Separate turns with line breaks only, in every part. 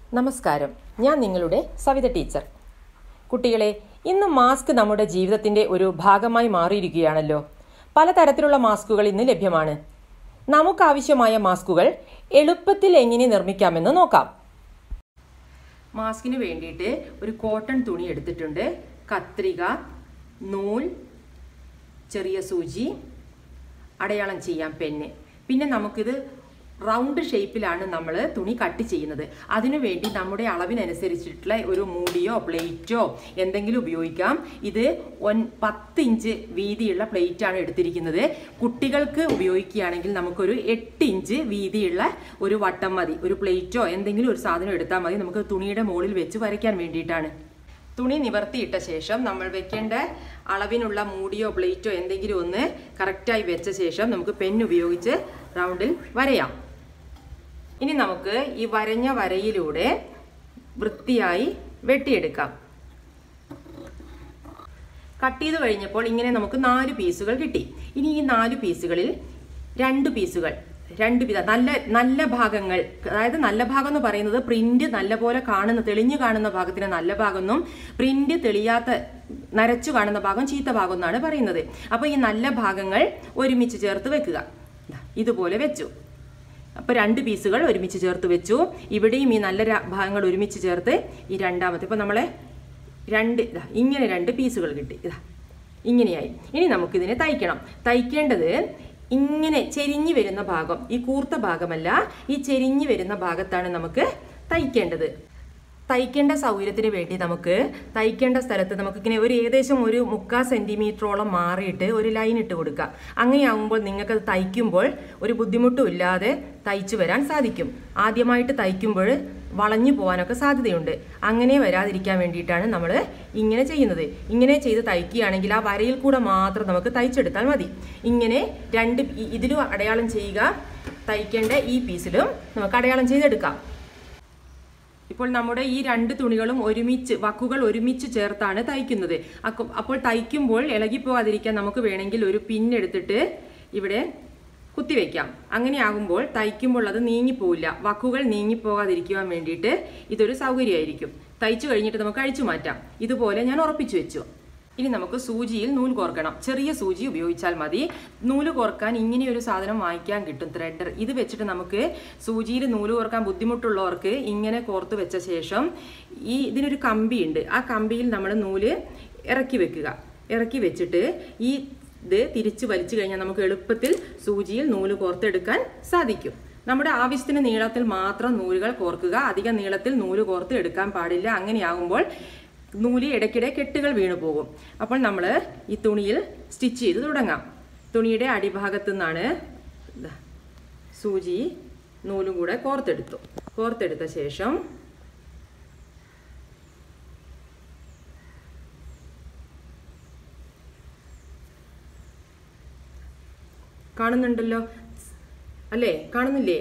നമസ്കാരം ഞാൻ നിങ്ങളുടെ സവിത ടീച്ചർ കുട്ടികളെ ഇന്ന് മാസ്ക് നമ്മുടെ ജീവിതത്തിന്റെ ഒരു ഭാഗമായി മാറിയിരിക്കുകയാണല്ലോ പലതരത്തിലുള്ള മാസ്കുകൾ ഇന്ന് ലഭ്യമാണ് നമുക്കാവശ്യമായ മാസ്കുകൾ എളുപ്പത്തിൽ എങ്ങനെ നിർമ്മിക്കാമെന്ന് നോക്കാം മാസ്കിന് വേണ്ടിയിട്ട് ഒരു കോട്ടൺ തുണി എടുത്തിട്ടുണ്ട് കത്രിക നൂൽ ചെറിയ സൂചി അടയാളം ചെയ്യാം പെന്ന് പിന്നെ നമുക്കിത് റൗണ്ട് ഷേപ്പിലാണ് നമ്മൾ തുണി കട്ട് ചെയ്യുന്നത് അതിനുവേണ്ടി നമ്മുടെ അളവിനനുസരിച്ചിട്ടുള്ള ഒരു മൂടിയോ പ്ലേറ്റോ എന്തെങ്കിലും ഉപയോഗിക്കാം ഇത് ഒൻ പത്ത് ഇഞ്ച് വീതിയുള്ള പ്ലേറ്റ് ആണ് എടുത്തിരിക്കുന്നത് കുട്ടികൾക്ക് ഉപയോഗിക്കുകയാണെങ്കിൽ നമുക്കൊരു എട്ട് ഇഞ്ച് വീതിയുള്ള ഒരു വട്ടം മതി ഒരു പ്ലേറ്റോ എന്തെങ്കിലും ഒരു സാധനം എടുത്താൽ മതി നമുക്ക് തുണിയുടെ മുകളിൽ വെച്ച് വരയ്ക്കാൻ വേണ്ടിയിട്ടാണ് തുണി നിവർത്തിയിട്ട ശേഷം നമ്മൾ വെക്കേണ്ട അളവിനുള്ള മൂടിയോ പ്ലേറ്റോ എന്തെങ്കിലും ഒന്ന് കറക്റ്റായി വെച്ച ശേഷം നമുക്ക് പെൻ ഉപയോഗിച്ച് റൗണ്ടിൽ വരയാം ഇനി നമുക്ക് ഈ വരഞ്ഞ വരയിലൂടെ വൃത്തിയായി വെട്ടിയെടുക്കാം കട്ട് ചെയ്ത് കഴിഞ്ഞപ്പോൾ ഇങ്ങനെ നമുക്ക് നാല് പീസുകൾ കിട്ടി ഇനി ഈ നാല് പീസുകളിൽ രണ്ട് പീസുകൾ രണ്ട് വിധ നല്ല നല്ല ഭാഗങ്ങൾ അതായത് നല്ല ഭാഗം എന്ന് പറയുന്നത് പ്രിന്റ് നല്ലപോലെ കാണുന്ന തെളിഞ്ഞു കാണുന്ന ഭാഗത്തിന് നല്ല ഭാഗം എന്നും പ്രിന്റ് തെളിയാത്ത നരച്ചു കാണുന്ന ഭാഗം ചീത്ത ഭാഗം എന്നാണ് പറയുന്നത് അപ്പോൾ ഈ നല്ല ഭാഗങ്ങൾ ഒരുമിച്ച് ചേർത്ത് വെക്കുക ദാ, ഇതുപോലെ വെച്ചു അപ്പോൾ രണ്ട് പീസുകൾ ഒരുമിച്ച് ചേർത്ത് വെച്ചു ഇവിടെയും ഈ നല്ല ര- ഭാഗങ്ങൾ ഒരുമിച്ച് ചേർത്ത് ഈ രണ്ടാമത്തെ ഇപ്പോൾ നമ്മളെ രണ്ട് ഇതാ ഇങ്ങനെ രണ്ട് പീസുകൾ കിട്ടി ഇതാ ഇങ്ങനെയായി ഇനി നമുക്കിതിനെ തയ്ക്കണം തയ്ക്കേണ്ടത് ഇങ്ങനെ ചെരിഞ്ഞു വരുന്ന ഭാഗം ഈ കൂർത്ത ഭാഗമല്ല ഈ ചെരിഞ്ഞു വരുന്ന ഭാഗത്താണ് നമുക്ക് തയ്ക്കേണ്ടത് തയ്ക്കേണ്ട സൗകര്യത്തിന് വേണ്ടി നമുക്ക് തയ്ക്കേണ്ട സ്ഥലത്ത് നമുക്കിങ്ങനെ ഒരു ഏകദേശം ഒരു മുക്കാൽ സെന്റിമീറ്ററോളം മാറിയിട്ട് ഒരു ലൈൻ ഇട്ട് കൊടുക്കാം അങ്ങനെയാകുമ്പോൾ നിങ്ങൾക്ക് അത് തയ്ക്കുമ്പോൾ ഒരു ബുദ്ധിമുട്ടും ഇല്ലാതെ തയ്ച്ചു വരാൻ സാധിക്കും ആദ്യമായിട്ട് തയ്ക്കുമ്പോൾ വളഞ്ഞു പോകാനൊക്കെ സാധ്യതയുണ്ട് അങ്ങനെ വരാതിരിക്കാൻ വേണ്ടിയിട്ടാണ് നമ്മൾ ഇങ്ങനെ ചെയ്യുന്നത് ഇങ്ങനെ ചെയ്ത് തയ്ക്കുകയാണെങ്കിൽ ആ വരയിൽ കൂടെ മാത്രം നമുക്ക് തയ്ച്ചെടുത്താൽ മതി ഇങ്ങനെ രണ്ട് ഇ- ഇതിലും അടയാളം ചെയ്യുക തയ്ക്കേണ്ട ഈ പീസിലും നമുക്ക് അടയാളം ചെയ്തെടുക്കാം ഇപ്പോൾ നമ്മുടെ ഈ രണ്ട് തുണികളും ഒരുമിച്ച് വക്കുകൾ ഒരുമിച്ച് ചേർത്താണ് തയ്ക്കുന്നത് അക്കു- അപ്പോൾ തയ്ക്കുമ്പോൾ ഇളകിപ്പോകാതിരിക്കാൻ നമുക്ക് വേണമെങ്കിൽ ഒരു പിന്നെടുത്തിട്ട് ഇവിടെ കുത്തിവെക്കാം അങ്ങനെയാകുമ്പോൾ തയ്ക്കുമ്പോൾ അത് നീങ്ങിപ്പോവില്ല വക്കുകൾ നീങ്ങിപ്പോകാതിരിക്കുവാൻ വേണ്ടിയിട്ട് ഇതൊരു സൗകര്യമായിരിക്കും തയ്ച്ചു കഴിഞ്ഞിട്ട് നമുക്ക് അഴിച്ചു മാറ്റാം ഇതുപോലെ ഞാൻ ഉറപ്പിച്ചു വെച്ചു ഇനി നമുക്ക് സൂചിയിൽ നൂൽ കോർക്കണം ചെറിയ സൂചി ഉപയോഗിച്ചാൽ മതി നൂല് കോർക്കാൻ ഇങ്ങനെ ഒരു സാധനം വാങ്ങിക്കാൻ കിട്ടും ത്രെഡർ ഇത് വെച്ചിട്ട് നമുക്ക് സൂചിയിൽ നൂല് കോർക്കാൻ ബുദ്ധിമുട്ടുള്ളവർക്ക് ഇങ്ങനെ കോർത്ത് വെച്ച ശേഷം ഈ ഇതിനൊരു കമ്പിയുണ്ട് ആ കമ്പിയിൽ നമ്മൾ നൂല് ഇറക്കി വെക്കുക ഇറക്കി വെച്ചിട്ട് ഈ ഇത് തിരിച്ച് വലിച്ചു കഴിഞ്ഞാൽ നമുക്ക് എളുപ്പത്തിൽ സൂചിയിൽ നൂല് കോർത്തെടുക്കാൻ സാധിക്കും നമ്മുടെ ആവശ്യത്തിന് നീളത്തിൽ മാത്രം നൂലുകൾ കോർക്കുക അധികം നീളത്തിൽ നൂല് കോർത്ത് എടുക്കാൻ പാടില്ല അങ്ങനെയാകുമ്പോൾ നൂല് ഇടയ്ക്കിടെ കെട്ടുകൾ വീണു പോകും അപ്പോൾ നമ്മൾ ഈ തുണിയിൽ സ്റ്റിച്ച് ചെയ്ത് തുടങ്ങാം തുണിയുടെ അടിഭാഗത്തു നിന്നാണ് ദാ സൂചി നൂലും കൂടെ കോർത്തെടുത്തു കോർത്തെടുത്ത ശേഷം കാണുന്നുണ്ടല്ലോ അല്ലേ കാണുന്നില്ലേ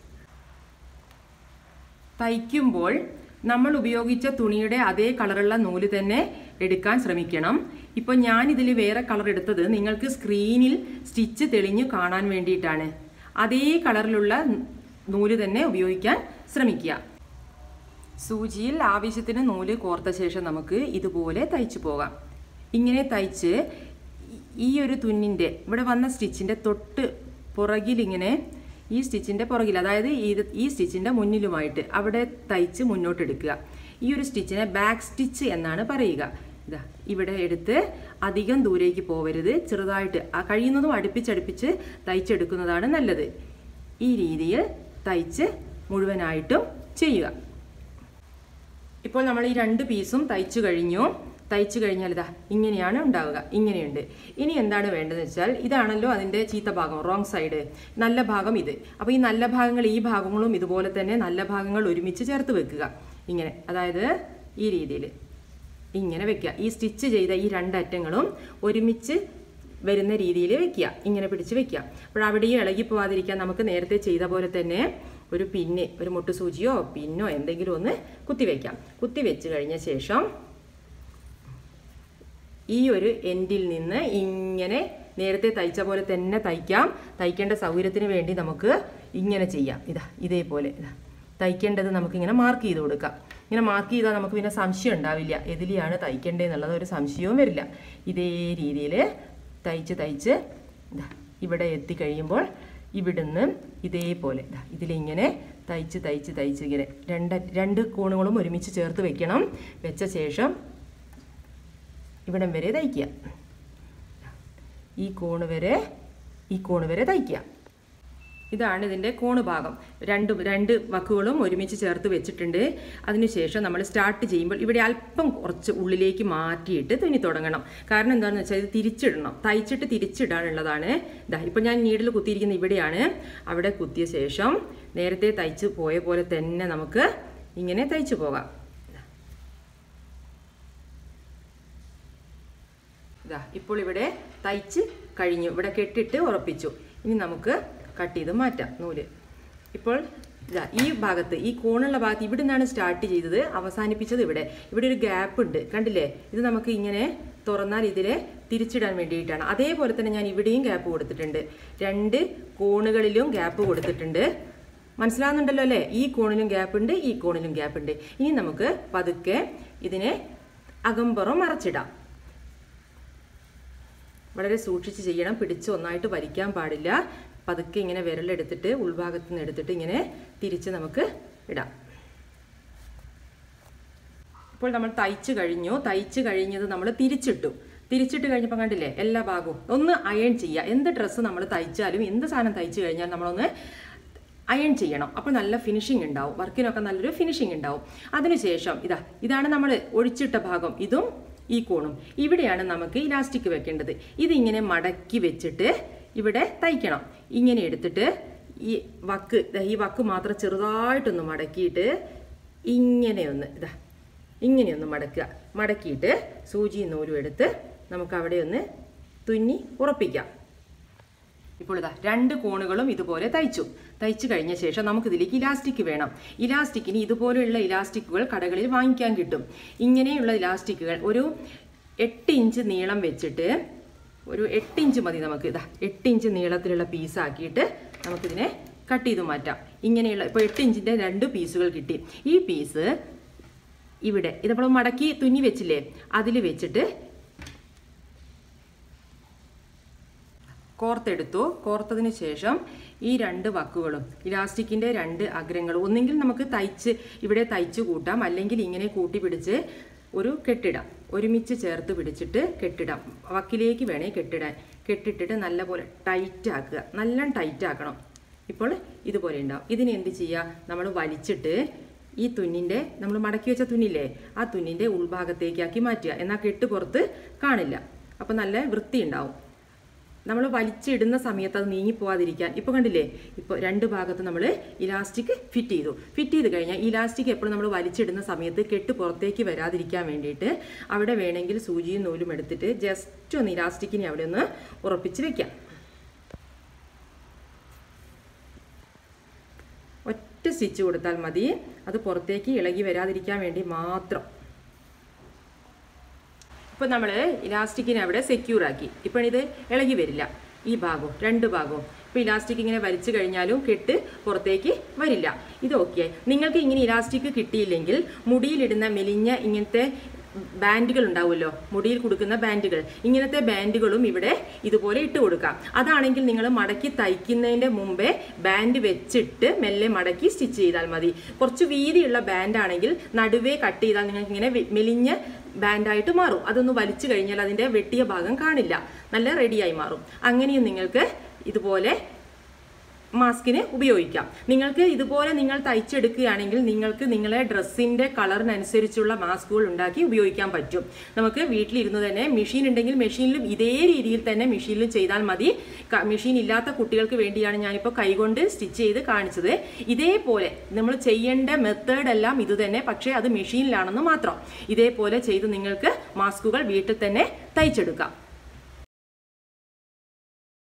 തയ്ക്കുമ്പോൾ നമ്മൾ ഉപയോഗിച്ച തുണിയുടെ അതേ കളറുള്ള നൂല് തന്നെ എടുക്കാൻ ശ്രമിക്കണം ഇപ്പോൾ ഞാൻ ഇതിൽ വേറെ കളർ എടുത്തത് നിങ്ങൾക്ക് സ്ക്രീനിൽ സ്റ്റിച്ച് തെളിഞ്ഞു കാണാൻ വേണ്ടിയിട്ടാണ് അതേ കളറിലുള്ള നൂല് തന്നെ ഉപയോഗിക്കാൻ ശ്രമിക്കുക സൂചിയിൽ ആവശ്യത്തിന് നൂല് കോർത്ത ശേഷം നമുക്ക് ഇതുപോലെ തയ്ച്ചു പോകാം ഇങ്ങനെ തയ്ച്ച് ഈ ഒരു തുന്നിൻ്റെ ഇവിടെ വന്ന സ്റ്റിച്ചിൻ്റെ തൊട്ട് പുറകിലിങ്ങനെ ഈ സ്റ്റിച്ചിൻ്റെ പുറകിൽ അതായത് ഇത് ഈ സ്റ്റിച്ചിൻ്റെ മുന്നിലുമായിട്ട് അവിടെ തയ്ച്ച് മുന്നോട്ടെടുക്കുക ഈ ഒരു സ്റ്റിച്ചിനെ ബാക്ക് സ്റ്റിച്ച് എന്നാണ് പറയുക ഇതാ ഇവിടെ എടുത്ത് അധികം ദൂരേക്ക് പോവരുത് ചെറുതായിട്ട് ആ കഴിയുന്നതും അടുപ്പിച്ചടുപ്പിച്ച് തയ്ച്ചെടുക്കുന്നതാണ് നല്ലത് ഈ രീതിയിൽ തയ്ച്ച് മുഴുവനായിട്ടും ചെയ്യുക ഇപ്പോൾ നമ്മൾ ഈ രണ്ട് പീസും തയ്ച്ചു കഴിഞ്ഞു തയ്ച്ചു കഴിഞ്ഞാൽ ഇതാ ഇങ്ങനെയാണ് ഉണ്ടാവുക ഇങ്ങനെയുണ്ട് ഇനി എന്താണ് വേണ്ടതെന്ന് വെച്ചാൽ ഇതാണല്ലോ അതിൻ്റെ ചീത്ത ഭാഗം റോങ് സൈഡ് നല്ല ഭാഗം ഇത് അപ്പോൾ ഈ നല്ല ഭാഗങ്ങൾ ഈ ഭാഗങ്ങളും ഇതുപോലെ തന്നെ നല്ല ഭാഗങ്ങൾ ഒരുമിച്ച് ചേർത്ത് വെക്കുക ഇങ്ങനെ അതായത് ഈ രീതിയിൽ ഇങ്ങനെ വെക്കുക ഈ സ്റ്റിച്ച് ചെയ്ത ഈ രണ്ടറ്റങ്ങളും ഒരുമിച്ച് വരുന്ന രീതിയിൽ വെക്കുക ഇങ്ങനെ പിടിച്ച് വെക്കുക അപ്പോൾ അവിടെയും ഇളകി പോവാതിരിക്കാൻ നമുക്ക് നേരത്തെ ചെയ്ത പോലെ തന്നെ ഒരു പിന്ന് ഒരു മുട്ടുസൂചിയോ പിന്നോ എന്തെങ്കിലും ഒന്ന് കുത്തിവെക്കാം കുത്തിവെച്ച് കഴിഞ്ഞ ശേഷം ഈ ഒരു എൻഡിൽ നിന്ന് ഇങ്ങനെ നേരത്തെ തയ്ച്ച പോലെ തന്നെ തയ്ക്കാം തയ്ക്കേണ്ട സൗകര്യത്തിന് വേണ്ടി നമുക്ക് ഇങ്ങനെ ചെയ്യാം ഇതാ ഇതേപോലെ ഇതാ തയ്ക്കേണ്ടത് നമുക്കിങ്ങനെ മാർക്ക് ചെയ്ത് കൊടുക്കാം ഇങ്ങനെ മാർക്ക് ചെയ്താൽ നമുക്ക് പിന്നെ സംശയം ഉണ്ടാവില്ല എതിലെയാണ് തയ്ക്കേണ്ടതെന്നുള്ളത് ഒരു സംശയവും വരില്ല ഇതേ രീതിയിൽ തയ്ച്ച് തയ്ച്ച് ദാ ഇവിടെ എത്തിക്കഴിയുമ്പോൾ ഇവിടുന്ന് ഇതേപോലെ ദാ ഇതിലിങ്ങനെ തയ്ച്ച് തയ്ച്ച് തയ്ച്ച് ഇങ്ങനെ രണ്ട് രണ്ട് കോണുകളും ഒരുമിച്ച് ചേർത്ത് വെക്കണം വെച്ച ശേഷം ഇവിടം വരെ തയ്ക്കുക ഈ കോണ് വരെ ഈ കോണ് വരെ തയ്ക്കുക ഇതാണ് ഇതിൻ്റെ കോണ് ഭാഗം രണ്ട് രണ്ട് വക്കുകളും ഒരുമിച്ച് ചേർത്ത് വെച്ചിട്ടുണ്ട് അതിനുശേഷം നമ്മൾ സ്റ്റാർട്ട് ചെയ്യുമ്പോൾ ഇവിടെ അല്പം കുറച്ച് ഉള്ളിലേക്ക് മാറ്റിയിട്ട് തുന്നി തുടങ്ങണം കാരണം എന്താണെന്ന് വെച്ചാൽ ഇത് തിരിച്ചിടണം തയ്ച്ചിട്ട് തിരിച്ചിടാനുള്ളതാണ് ഇതാ ഇപ്പം ഞാൻ നീഡിൽ കുത്തിയിരിക്കുന്ന ഇവിടെയാണ് അവിടെ കുത്തിയ ശേഷം നേരത്തെ തയ്ച്ച് പോയ പോലെ തന്നെ നമുക്ക് ഇങ്ങനെ തയ്ച്ചു പോകാം ഇതാ ഇപ്പോൾ ഇവിടെ തയ്ച്ച് കഴിഞ്ഞു ഇവിടെ കെട്ടിട്ട് ഉറപ്പിച്ചു ഇനി നമുക്ക് കട്ട് ചെയ്ത് മാറ്റാം നൂല് ഇപ്പോൾ ഇതാ ഈ ഭാഗത്ത് ഈ കോണുള്ള ഭാഗത്ത് ഇവിടെ നിന്നാണ് സ്റ്റാർട്ട് ചെയ്തത് അവസാനിപ്പിച്ചത് ഇവിടെ ഇവിടെ ഒരു ഗ്യാപ്പ് ഉണ്ട് കണ്ടില്ലേ ഇത് നമുക്ക് ഇങ്ങനെ തുറന്നാൽ ഇതിൽ തിരിച്ചിടാൻ വേണ്ടിയിട്ടാണ് അതേപോലെ തന്നെ ഞാൻ ഇവിടെയും ഗ്യാപ്പ് കൊടുത്തിട്ടുണ്ട് രണ്ട് കോണുകളിലും ഗ്യാപ്പ് കൊടുത്തിട്ടുണ്ട് മനസ്സിലാവുന്നുണ്ടല്ലോ അല്ലേ ഈ കോണിലും ഗ്യാപ്പ് ഉണ്ട് ഈ കോണിലും ഗ്യാപ്പ് ഉണ്ട് ഇനി നമുക്ക് പതുക്കെ ഇതിനെ അകമ്പുറം മറച്ചിടാം വളരെ സൂക്ഷിച്ച് ചെയ്യണം പിടിച്ച് ഒന്നായിട്ട് വലിക്കാൻ പാടില്ല പതുക്കെ ഇങ്ങനെ വിരലെടുത്തിട്ട് ഉൾഭാഗത്ത് നിന്ന് എടുത്തിട്ട് ഇങ്ങനെ തിരിച്ച് നമുക്ക് ഇടാം ഇപ്പോൾ നമ്മൾ തയ്ച്ചു കഴിഞ്ഞു തയ്ച്ചു കഴിഞ്ഞത് നമ്മൾ തിരിച്ചിട്ടു തിരിച്ചിട്ട് കഴിഞ്ഞപ്പോൾ കണ്ടില്ലേ എല്ലാ ഭാഗവും ഒന്ന് അയൺ ചെയ്യുക എന്ത് ഡ്രസ്സ് നമ്മൾ തയ്ച്ചാലും എന്ത് സാധനം തയ്ച്ചു കഴിഞ്ഞാൽ നമ്മളൊന്ന് അയൺ ചെയ്യണം അപ്പോൾ നല്ല ഫിനിഷിംഗ് ഉണ്ടാവും വർക്കിനൊക്കെ നല്ലൊരു ഫിനിഷിംഗ് ഉണ്ടാവും അതിനുശേഷം ഇതാ ഇതാണ് നമ്മൾ ഒഴിച്ചിട്ട ഭാഗം ഇതും ഈ കോണും ഇവിടെയാണ് നമുക്ക് ഇലാസ്റ്റിക് വെക്കേണ്ടത് ഇതിങ്ങനെ മടക്കി വെച്ചിട്ട് ഇവിടെ തയ്ക്കണം ഇങ്ങനെ എടുത്തിട്ട് ഈ വക്ക് ദാ ഈ വക്ക് മാത്രം ചെറുതായിട്ടൊന്ന് മടക്കിയിട്ട് ഇങ്ങനെ ഒന്ന് ഇതാ ഇങ്ങനെയൊന്ന് മടക്കുക മടക്കിയിട്ട് സൂചി നൂലും എടുത്ത് നമുക്ക് അവിടെ ഒന്ന് തുന്നി ഉറപ്പിക്കാം ഇപ്പോൾ ഇതാ രണ്ട് കോണുകളും ഇതുപോലെ തയ്ച്ചു തയ്ച്ചു കഴിഞ്ഞ ശേഷം നമുക്ക് ഇതിലേക്ക് ഇലാസ്റ്റിക് വേണം ഇലാസ്റ്റിക്കിന് ഇതുപോലെയുള്ള ഇലാസ്റ്റിക്കുകൾ കടകളിൽ വാങ്ങിക്കാൻ കിട്ടും ഇങ്ങനെയുള്ള ഇലാസ്റ്റിക്കുകൾ ഒരു എട്ട് ഇഞ്ച് നീളം വെച്ചിട്ട് ഒരു എട്ട് ഇഞ്ച് മതി നമുക്ക് ഇതാ എട്ട് ഇഞ്ച് നീളത്തിലുള്ള പീസാക്കിയിട്ട് നമുക്കിതിനെ കട്ട് ചെയ്ത് മാറ്റാം ഇങ്ങനെയുള്ള ഇപ്പോൾ എട്ട് ഇഞ്ചിൻ്റെ രണ്ട് പീസുകൾ കിട്ടി ഈ പീസ് ഇവിടെ ഇത് നമ്മൾ മടക്കി തുന്നി വെച്ചില്ലേ അതിൽ വെച്ചിട്ട് കോർത്തെടുത്തു കോർത്തതിന് ശേഷം ഈ രണ്ട് വക്കുകളും ഇലാസ്റ്റിക്കിൻ്റെ രണ്ട് അഗ്രങ്ങളും ഒന്നെങ്കിൽ നമുക്ക് തയ്ച്ച് ഇവിടെ തയ്ച്ച് കൂട്ടാം അല്ലെങ്കിൽ ഇങ്ങനെ കൂട്ടി പിടിച്ച് ഒരു കെട്ടിടാം ഒരുമിച്ച് ചേർത്ത് പിടിച്ചിട്ട് കെട്ടിടാം വക്കിലേക്ക് വേണേ കെട്ടിടാൻ കെട്ടിട്ടിട്ട് നല്ലപോലെ ടൈറ്റ് ആക്കുക നല്ല ടൈറ്റ് ആക്കണം ഇപ്പോൾ ഇതുപോലെ ഉണ്ടാവും ഇതിന് എന്ത് ചെയ്യുക നമ്മൾ വലിച്ചിട്ട് ഈ തുന്നിൻ്റെ നമ്മൾ മടക്കി വെച്ച തുന്നില്ലേ ആ തുന്നിൻ്റെ ഉൾഭാഗത്തേക്കാക്കി മാറ്റുക എന്നാൽ കെട്ട് പുറത്ത് കാണില്ല അപ്പോൾ നല്ല വൃത്തി ഉണ്ടാവും നമ്മൾ വലിച്ചിടുന്ന സമയത്ത് അത് നീങ്ങിപ്പോവാതിരിക്കാൻ ഇപ്പോൾ കണ്ടില്ലേ ഇപ്പോൾ രണ്ട് ഭാഗത്ത് നമ്മൾ ഇലാസ്റ്റിക് ഫിറ്റ് ചെയ്തു ഫിറ്റ് ചെയ്ത് കഴിഞ്ഞാൽ ഇലാസ്റ്റിക് എപ്പോഴും നമ്മൾ വലിച്ചിടുന്ന സമയത്ത് കെട്ട് പുറത്തേക്ക് വരാതിരിക്കാൻ വേണ്ടിയിട്ട് അവിടെ വേണമെങ്കിൽ സൂചിയും നൂലും എടുത്തിട്ട് ജസ്റ്റ് ഒന്ന് ഇലാസ്റ്റിക്കിനെ അവിടെ ഒന്ന് ഉറപ്പിച്ച് വെക്കാം ഒറ്റ സ്റ്റിച്ച് കൊടുത്താൽ മതി അത് പുറത്തേക്ക് ഇളകി വരാതിരിക്കാൻ വേണ്ടി മാത്രം ഇപ്പോൾ നമ്മൾ ഇലാസ്റ്റിക്കിനെ അവിടെ സെക്യൂർ ആക്കി ഇപ്പോൾ ഇത് ഇളകി വരില്ല ഈ ഭാഗവും രണ്ട് ഭാഗവും ഇപ്പോൾ ഇലാസ്റ്റിക് ഇങ്ങനെ വലിച്ചു കഴിഞ്ഞാലും കെട്ട് പുറത്തേക്ക് വരില്ല ഇത് ഓക്കെ നിങ്ങൾക്ക് ഇങ്ങനെ ഇലാസ്റ്റിക് കിട്ടിയില്ലെങ്കിൽ മുടിയിലിടുന്ന മെലിഞ്ഞ ഇങ്ങനത്തെ ബാൻഡുകൾ ഉണ്ടാവുമല്ലോ മുടിയിൽ കൊടുക്കുന്ന ബാൻഡുകൾ ഇങ്ങനത്തെ ബാൻഡുകളും ഇവിടെ ഇതുപോലെ ഇട്ട് കൊടുക്കാം അതാണെങ്കിൽ നിങ്ങൾ മടക്കി തയ്ക്കുന്നതിൻ്റെ മുമ്പേ ബാൻഡ് വെച്ചിട്ട് മെല്ലെ മടക്കി സ്റ്റിച്ച് ചെയ്താൽ മതി കുറച്ച് വീതിയുള്ള ബാൻഡ് ആണെങ്കിൽ നടുവേ കട്ട് ചെയ്താൽ നിങ്ങൾക്ക് ഇങ്ങനെ വെ- മെലിഞ്ഞ ബാൻഡായിട്ട് മാറും അതൊന്ന് വലിച്ചു കഴിഞ്ഞാൽ അതിൻ്റെ വെട്ടിയ ഭാഗം കാണില്ല നല്ല റെഡിയായി മാറും അങ്ങനെയും നിങ്ങൾക്ക് ഇതുപോലെ മാസ്കിന് ഉപയോഗിക്കാം നിങ്ങൾക്ക് ഇതുപോലെ നിങ്ങൾ തയ്ച്ചെടുക്കുകയാണെങ്കിൽ നിങ്ങൾക്ക് നിങ്ങളെ ഡ്രസ്സിൻ്റെ കളറിനനുസരിച്ചുള്ള മാസ്കുകൾ ഉണ്ടാക്കി ഉപയോഗിക്കാൻ പറ്റും നമുക്ക് വീട്ടിലിരുന്ന് തന്നെ മെഷീൻ ഉണ്ടെങ്കിൽ മെഷീനിലും ഇതേ രീതിയിൽ തന്നെ മെഷീനിലും ചെയ്താൽ മതി ക- മെഷീൻ ഇല്ലാത്ത കുട്ടികൾക്ക് വേണ്ടിയാണ് ഞാനിപ്പോൾ കൈകൊണ്ട് സ്റ്റിച്ച് ചെയ്ത് കാണിച്ചത് ഇതേപോലെ നമ്മൾ ചെയ്യേണ്ട മെത്തേഡ് എല്ലാം ഇത് തന്നെ പക്ഷേ അത് മെഷീനിലാണെന്ന് മാത്രം ഇതേപോലെ ചെയ്ത് നിങ്ങൾക്ക് മാസ്കുകൾ വീട്ടിൽ തന്നെ തയ്ച്ചെടുക്കാം